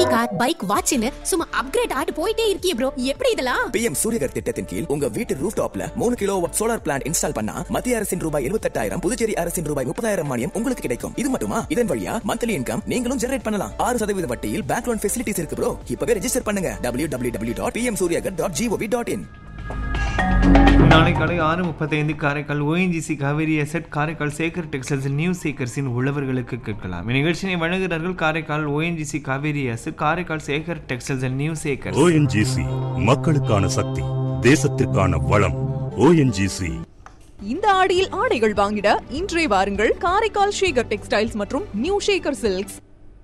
வண்டி car bike வாட்ச்னு சும்மா upgrade ஆட்டு போயிட்டே இருக்கியே ப்ரோ எப்படி இதெல்லாம் பிஎம் சூரியகர் திட்டத்தின் கீழ் உங்க வீட்டு ரூஃப் டாப்ல மூணு கிலோ சோலார் பிளான் இன்ஸ்டால் பண்ணா மத்திய அரசின் ரூபாய் எழுபத்தெட்டாயிரம் புதுச்சேரி அரசின் ரூபாய் முப்பதாயிரம் மானியம் உங்களுக்கு கிடைக்கும் இது மட்டுமா இதன் வழியா மந்த்லி இன்கம் நீங்களும் ஜெனரேட் பண்ணலாம் ஆறு சதவீத வட்டியில் பேங்க் லோன் ஃபெசிலிட்டிஸ் இருக்கு ப்ரோ இப்பவே ரெஜிஸ்டர் பண்ணுங்க W W W dot PM Suryaghar dot GOV dot in நாளை காலை ஆறு முப்பத்தைந்து Karaikal ONGC Cauvery asset Karaikal Sekar textiles new சேகர்ஸின் உழவர்களுக்கு கேட்கலாம் இந்நிகழ்ச்சியை வழங்குகிறார்கள் Karaikal ONGC Cauvery asset Karaikal Sekar textiles new Sekar ONGC மக்களுக்கான சக்தி தேசத்திற்கான வளம் ஓஎன்ஜிசி இந்த ஆடியில் ஆடைகள் வாங்கிட இன்றே வாருங்கள் காரைக்கால் ஷேகர் டெக்ஸ்டைல்ஸ் மற்றும் நியூ ஷேகர் சில்க்ஸ்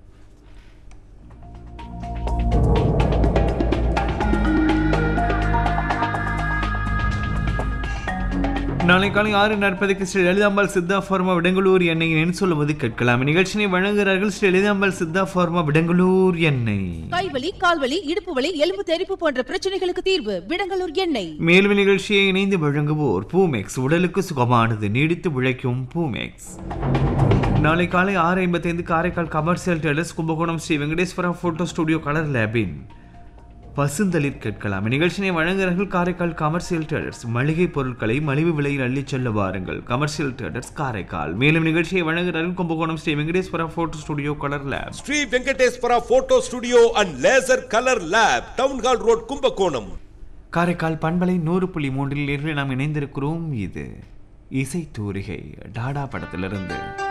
நாளை காலை ஆறு நாற்பதுக்கு ஸ்ரீ லலிதாம்பாள் சித்தா ஃபார்மா விடங்களூர் எண்ணெய் எண் சொல்லுவது கேட்கலாம் இந்நிகழ்ச்சியை வழங்குகிறார்கள் ஸ்ரீ லலிதாம்பாள் சித்தா ஃபார்மா விடங்களூர் எண்ணெய் கைவலி கால்வலி இடுப்பு வலி எலும்பு தெறிப்பு போன்ற பிரச்சனைகளுக்கு தீர்வு விடங்கலூர் எண்ணெய் மேலும் நிகழ்ச்சியை இணைந்து வழங்குவோர் பூமெக்ஸ் உடலுக்கு சுகமானது நீடித்து உழைக்கும் பூமெக்ஸ் நாளை காலை ஆறு ஐம்பத்தைந்து காரைக்கால் கமர்ஷியல் டெலஸ் Kumbakonam Sri Venkateswara photo studio colour லேபின் பசுந்தளிர் கேட்கலாம் இந்நிகழ்ச்சியை வழங்குகிறார்கள் காரைக்கால் கமர்ஷியல் ட்ரேடர்ஸ் மளிகை பொருட்களை மலிவு விலையில் அள்ளிச் செல்ல வாருங்கள் கமர்ஷியல் ட்ரேடர்ஸ் காரைக்கால் மேலும் நிகழ்ச்சியை வழங்குகிறார்கள் Kumbakonam Sri Venkateswara photo studio colour lab Sri Venkateswara photo studio and laser colour lab town hall road Kumbakonam Karaikal பண்பலை நூறு புள்ளி மூன்றில் நேரில் நாம் இணைந்திருக்கிறோம் இது இசை தூரிகை டாடா படத்திலிருந்து